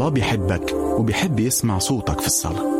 الله بيحبك وبيحب يسمع صوتك في الصلاة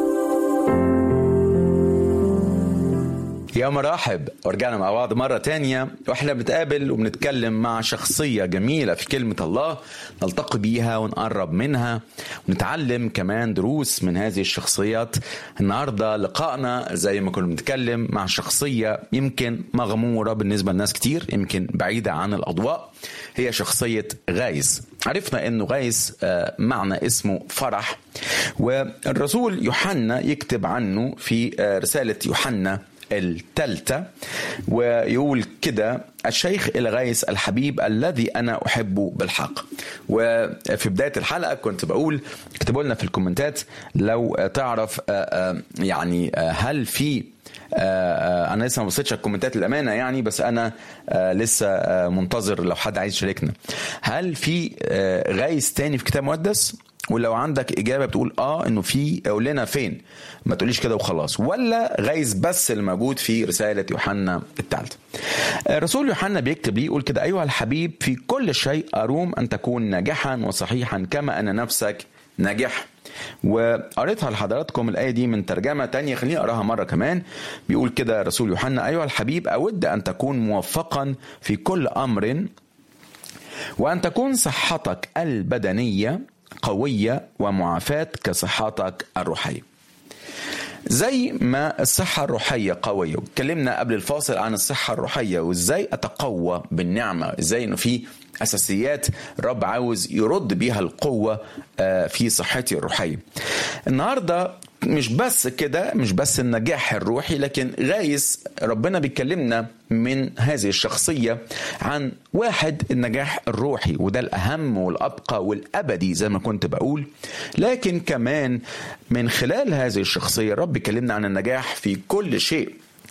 يا مرحب ورجعنا مع بعض مرة تانية واحنا بنتقابل وبنتكلم مع شخصية جميلة في كلمة الله نلتقي بيها ونقرب منها ونتعلم كمان دروس من هذه الشخصيات النهاردة لقائنا زي ما كنا بنتكلم مع شخصية يمكن مغمورة بالنسبة لناس كتير يمكن بعيدة عن الأضواء هي شخصية غايز عرفنا انه غايز معنى اسمه فرح والرسول يوحنا يكتب عنه في رسالة يوحنا الثالثة ويقول كده الشيخ الغيث الحبيب الذي أنا أحبه بالحق وفي بداية الحلقة كنت بقول اكتبوا لنا في الكومنتات لو تعرف يعني هل في انا لسه ما بصيتش على الكومنتات الامانه يعني بس انا لسه منتظر لو حد عايز يشاركنا هل في غايث تاني في كتاب مقدس ولو عندك اجابه بتقول اه انه في قول لنا فين ما تقوليش كده وخلاص ولا غايز بس اللي موجود في رساله يوحنا الثالثه رسول يوحنا بيكتب لي يقول كده ايها الحبيب في كل شيء اروم ان تكون ناجحا وصحيحا كما ان نفسك ناجح وقريتها لحضراتكم الآية دي من ترجمة تانية خليني أقراها مرة كمان بيقول كده رسول يوحنا أيها الحبيب أود أن تكون موفقا في كل أمر وأن تكون صحتك البدنية قوية ومعافاة كصحتك الروحية زي ما الصحة الروحية قوية واتكلمنا قبل الفاصل عن الصحة الروحية وازاي اتقوى بالنعمة ازاي انه في اساسيات الرب عاوز يرد بيها القوة في صحتي الروحية النهاردة مش بس كده مش بس النجاح الروحي لكن غايس ربنا بيكلمنا من هذه الشخصية عن واحد النجاح الروحي وده الأهم والأبقى والأبدي زي ما كنت بقول لكن كمان من خلال هذه الشخصية الرب بيكلمنا عن النجاح في كل شيء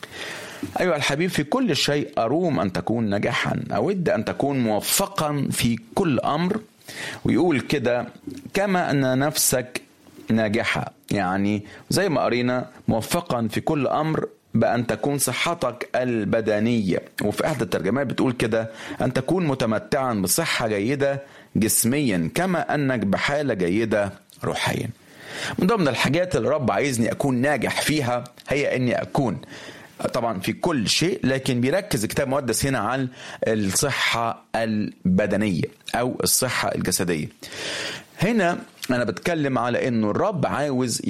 أيها الحبيب في كل شيء أروم أن تكون ناجحا أود أن تكون موفقا في كل أمر ويقول كده كما أن نفسك ناجحة يعني زي ما قرينا موفقا في كل أمر بأن تكون صحتك البدنية وفي إحدى الترجمات بتقول كده أن تكون متمتعا بصحة جيدة جسميا كما أنك بحالة جيدة روحيا من ضمن الحاجات اللي الرب عايزني أكون ناجح فيها هي أني أكون طبعا في كل شيء لكن بيركز الكتاب المقدس هنا على الصحة البدنية أو الصحة الجسدية هنا أنا بتكلم على إنه الرب عاوز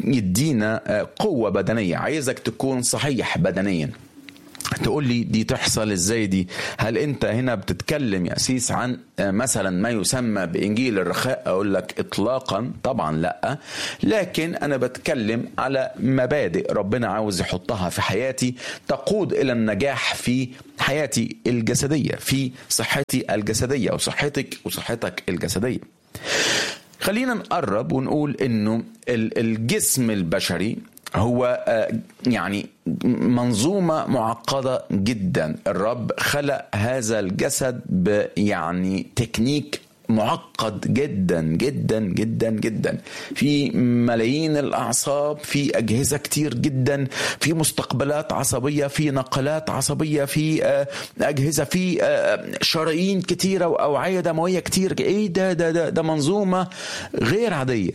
يدينا قوة بدنية عايزك تكون صحيح بدنيا تقول لي دي تحصل ازاي دي هل انت هنا بتتكلم يا اسيس عن مثلا ما يسمى بانجيل الرخاء اقول لك اطلاقا طبعا لا لكن انا بتكلم على مبادئ ربنا عاوز يحطها في حياتي تقود الى النجاح في حياتي الجسديه في صحتي الجسديه او صحتك وصحتك الجسديه خلينا نقرب ونقول انه الجسم البشري هو يعني منظومة معقدة جدا الرب خلق هذا الجسد يعني تكنيك معقد جدا جدا جدا جدا في ملايين الاعصاب في اجهزه كتير جدا في مستقبلات عصبيه في نقلات عصبيه في اجهزه في شرايين كتيره واوعيه دمويه كتير ايه ده ده ده, ده منظومه غير عاديه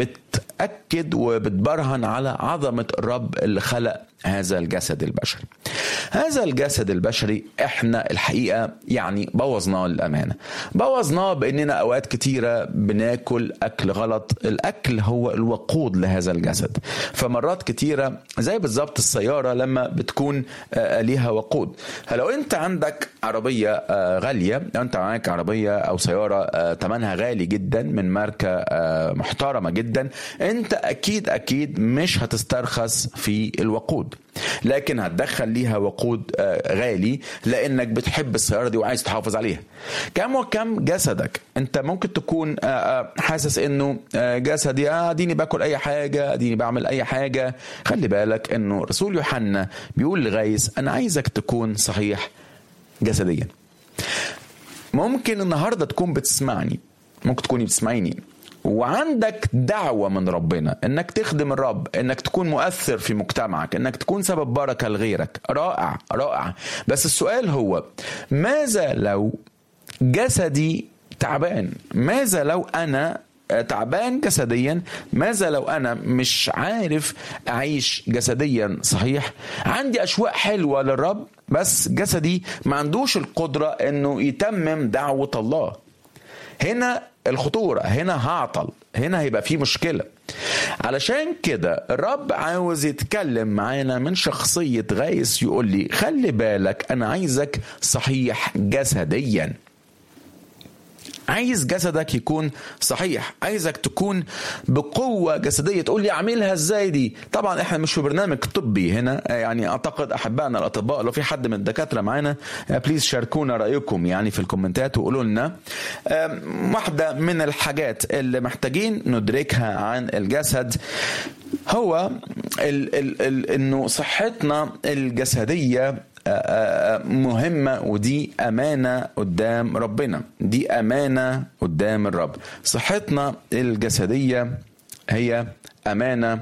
بتأكد وبتبرهن على عظمة الرب اللي خلق هذا الجسد البشري هذا الجسد البشري احنا الحقيقة يعني بوظناه للأمانة بوظناه بأننا أوقات كتيرة بناكل أكل غلط الأكل هو الوقود لهذا الجسد فمرات كتيرة زي بالظبط السيارة لما بتكون ليها وقود فلو أنت عندك عربية غالية لو أنت معاك عربية أو سيارة ثمنها غالي جدا من ماركة محترمة جدا أنت أكيد أكيد مش هتسترخص في الوقود لكن هتدخل ليها وقود غالي لانك بتحب السياره دي وعايز تحافظ عليها كم وكم جسدك انت ممكن تكون حاسس انه جسدي اديني باكل اي حاجه اديني بعمل اي حاجه خلي بالك انه رسول يوحنا بيقول لغايس انا عايزك تكون صحيح جسديا ممكن النهارده تكون بتسمعني ممكن تكوني بتسمعيني وعندك دعوة من ربنا انك تخدم الرب انك تكون مؤثر في مجتمعك انك تكون سبب بركة لغيرك رائع رائع بس السؤال هو ماذا لو جسدي تعبان ماذا لو انا تعبان جسديا ماذا لو انا مش عارف اعيش جسديا صحيح عندي اشواق حلوه للرب بس جسدي ما عندوش القدره انه يتمم دعوه الله هنا الخطوره هنا هعطل هنا هيبقى في مشكله علشان كده الرب عاوز يتكلم معانا من شخصيه غايس يقول لي خلي بالك انا عايزك صحيح جسديا عايز جسدك يكون صحيح عايزك تكون بقوة جسدية تقول لي أعملها إزاي دي طبعا إحنا مش في برنامج طبي هنا يعني أعتقد أحبائنا الأطباء لو في حد من الدكاترة معانا بليز شاركونا رأيكم يعني في الكومنتات وقولوا لنا واحدة من الحاجات اللي محتاجين ندركها عن الجسد هو ال ال ال انه صحتنا الجسديه مهمة ودي أمانة قدام ربنا دي أمانة قدام الرب صحتنا الجسدية هي أمانة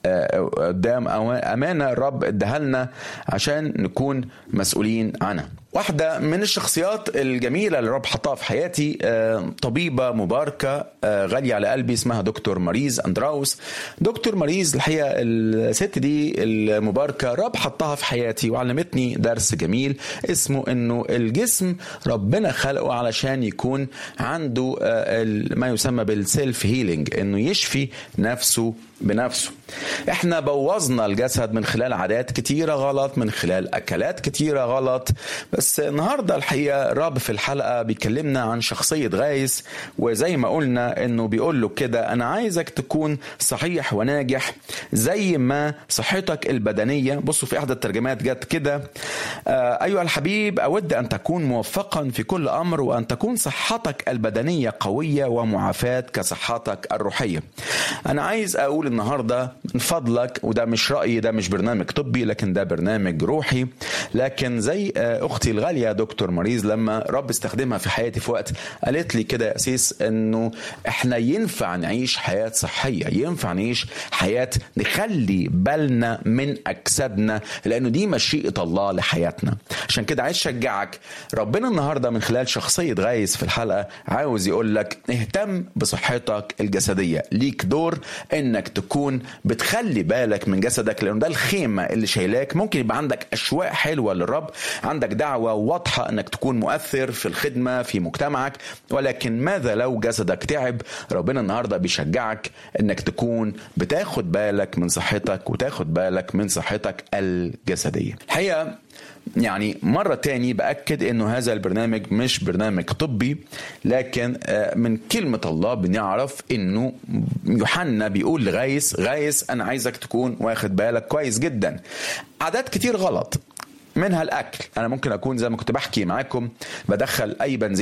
قدام أمانة الرب اداها لنا عشان نكون مسؤولين عنها واحدة من الشخصيات الجميلة اللي رب حطها في حياتي طبيبة مباركة غالية على قلبي اسمها دكتور ماريز أندراوس دكتور ماريز الحقيقة الست دي المباركة رب حطها في حياتي وعلمتني درس جميل اسمه انه الجسم ربنا خلقه علشان يكون عنده ما يسمى بالسيلف هيلينج انه يشفي نفسه بنفسه احنا بوظنا الجسد من خلال عادات كتيرة غلط من خلال اكلات كتيرة غلط بس النهاردة الحقيقة رب في الحلقة بيكلمنا عن شخصية غايس وزي ما قلنا انه بيقول له كده انا عايزك تكون صحيح وناجح زي ما صحتك البدنية بصوا في احدى الترجمات جت كده آه ايها الحبيب اود ان تكون موفقا في كل امر وان تكون صحتك البدنية قوية ومعافاة كصحتك الروحية انا عايز اقول النهاردة من فضلك وده مش رأيي ده مش برنامج طبي لكن ده برنامج روحي لكن زي اختي الغاليه دكتور مريز لما رب استخدمها في حياتي في وقت قالت لي كده يا اسيس انه احنا ينفع نعيش حياه صحيه ينفع نعيش حياه نخلي بالنا من اجسادنا لانه دي مشيئه الله لحياتنا عشان كده عايز اشجعك ربنا النهارده من خلال شخصيه غايس في الحلقه عاوز يقول لك اهتم بصحتك الجسديه ليك دور انك تكون بتخلي بالك من جسدك لانه ده الخيمه اللي شايلاك ممكن يبقى عندك اشواق حلوه للرب عندك دعوه واضحه انك تكون مؤثر في الخدمه في مجتمعك ولكن ماذا لو جسدك تعب ربنا النهارده بيشجعك انك تكون بتاخد بالك من صحتك وتاخد بالك من صحتك الجسديه الحقيقه يعني مرة تاني بأكد أنه هذا البرنامج مش برنامج طبي لكن من كلمة الله بنعرف أنه يوحنا بيقول لغايس غايس أنا عايزك تكون واخد بالك كويس جدا عادات كتير غلط منها الاكل انا ممكن اكون زي ما كنت بحكي معاكم بدخل اي بنزين